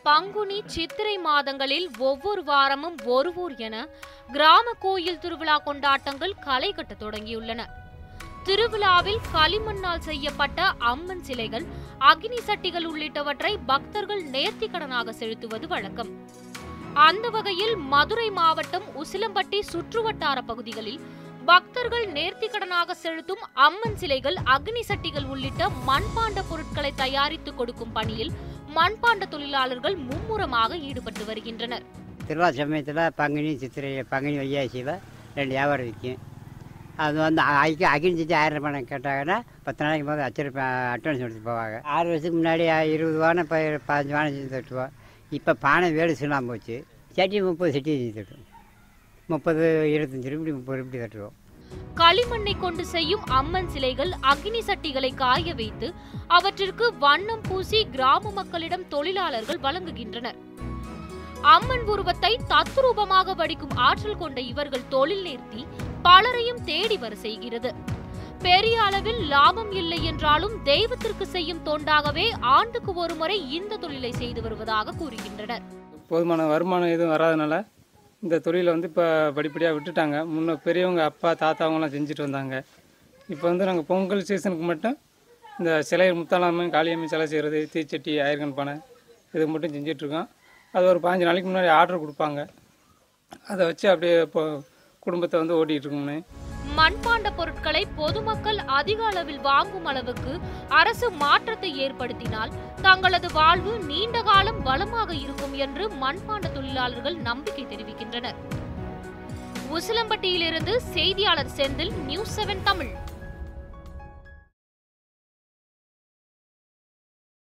பங்குனி சித்திரை மாதங்களில் ஒவ்வொரு வாரமும் ஒரு ஊர் என கிராம கோயில் திருவிழா கொண்டாட்டங்கள் களை கட்ட தொடங்கியுள்ளன திருவிழாவில் களிமண்ணால் செய்யப்பட்ட அம்மன் சிலைகள் அக்னி சட்டிகள் உள்ளிட்டவற்றை பக்தர்கள் நேர்த்திக்கடனாக செலுத்துவது வழக்கம் அந்த வகையில் மதுரை மாவட்டம் உசிலம்பட்டி சுற்றுவட்டார பகுதிகளில் பக்தர்கள் நேர்த்திக்கடனாக செலுத்தும் அம்மன் சிலைகள் அக்னி சட்டிகள் உள்ளிட்ட மண்பாண்ட பொருட்களை தயாரித்து கொடுக்கும் பணியில் மண்பாண்ட தொழிலாளர்கள் மும்முரமாக ஈடுபட்டு வருகின்றனர் திருவிழா சமயத்தில் பங்குனி சித்திரை பங்குனி வையாசியில் ரெண்டு வியாபாரம் விற்கும் அது வந்து ஐக்கு அகின் சித்தி ஆயிரம் பணம் கேட்டாங்கன்னா பத்து நாளைக்கு போது அச்சரி அட்வான்ஸ் எடுத்து போவாங்க ஆறு வருஷத்துக்கு முன்னாடி இருபது வாரம் இப்போ பதினஞ்சு வாரம் செஞ்சு தட்டுவோம் இப்போ பானை வேடு சொல்லாமல் போச்சு சட்டி முப்பது சட்டி செஞ்சு தட்டுவோம் முப்பது இருபத்தஞ்சி ரூபாய் முப்பது ரூபாய் தட்டுவோம் களிமண்ணை கொண்டு செய்யும் அம்மன் சிலைகள் அக்னி சட்டிகளை காய வைத்து அவற்றிற்கு வண்ணம் பூசி கிராம மக்களிடம் தொழிலாளர்கள் வழங்குகின்றனர் அம்மன் உருவத்தை தத்ரூபமாக வடிக்கும் ஆற்றல் கொண்ட இவர்கள் தொழில் நேர்த்தி பலரையும் தேடி வர செய்கிறது பெரிய அளவில் லாபம் இல்லை என்றாலும் தெய்வத்திற்கு செய்யும் தொண்டாகவே ஆண்டுக்கு ஒருமுறை இந்த தொழிலை செய்து வருவதாக கூறுகின்றனர் போதுமான வருமானம் எதுவும் வராதனால இந்த தொழிலை வந்து இப்போ படிப்படியாக விட்டுட்டாங்க முன்ன பெரியவங்க அப்பா தாத்தா அவங்களாம் செஞ்சுட்டு வந்தாங்க இப்போ வந்து நாங்கள் பொங்கல் சீசனுக்கு மட்டும் இந்த சிலை முத்தாளாமை காளியம்மன் சிலை செய்கிறது தீச்சட்டி ஆயிரக்கன் பானை இது மட்டும் செஞ்சிட்ருக்கோம் அது ஒரு பாஞ்சு நாளைக்கு முன்னாடி ஆர்டர் கொடுப்பாங்க அதை வச்சு அப்படியே இப்போ குடும்பத்தை வந்து ஓட்டிகிட்டு இருக்கோம்னே மண்பாண்ட பொருட்களை பொதுமக்கள் அதிக அளவில் வாங்கும் அளவுக்கு அரசு மாற்றத்தை ஏற்படுத்தினால் தங்களது வாழ்வு நீண்ட காலம் வளமாக இருக்கும் என்று மண்பாண்ட தொழிலாளர்கள் நம்பிக்கை தெரிவிக்கின்றனர் உசிலம்பட்டியிலிருந்து செய்தியாளர் செந்தில் நியூஸ் செவன் தமிழ்